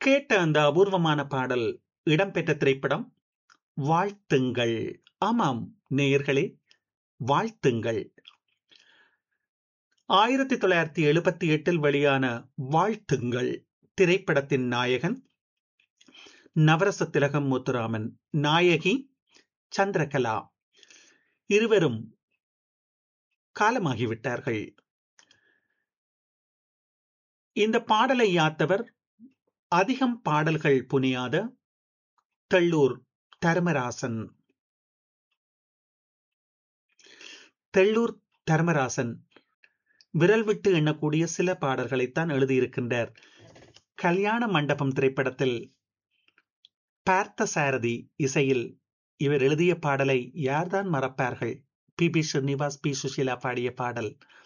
கேட்ட அந்த அபூர்வமான பாடல் இடம்பெற்ற திரைப்படம் வாழ்த்துங்கள் ஆமாம் நேயர்களே வாழ்த்துங்கள் ஆயிரத்தி தொள்ளாயிரத்தி எழுபத்தி எட்டில் வெளியான வாழ்த்துங்கள் திரைப்படத்தின் நாயகன் நவரச திலகம் முத்துராமன் நாயகி சந்திரகலா இருவரும் காலமாகிவிட்டார்கள் இந்த பாடலை யாத்தவர் அதிகம் பாடல்கள் புனியாத தெள்ளூர் தர்மராசன் தெள்ளூர் தர்மராசன் விரல் விட்டு எண்ணக்கூடிய சில பாடல்களைத்தான் எழுதியிருக்கின்றார் கல்யாண மண்டபம் திரைப்படத்தில் பார்த்த சாரதி இசையில் இவர் எழுதிய பாடலை யார்தான் மறப்பார்கள் P B Srinivas P Susheela பாடிய பாடல்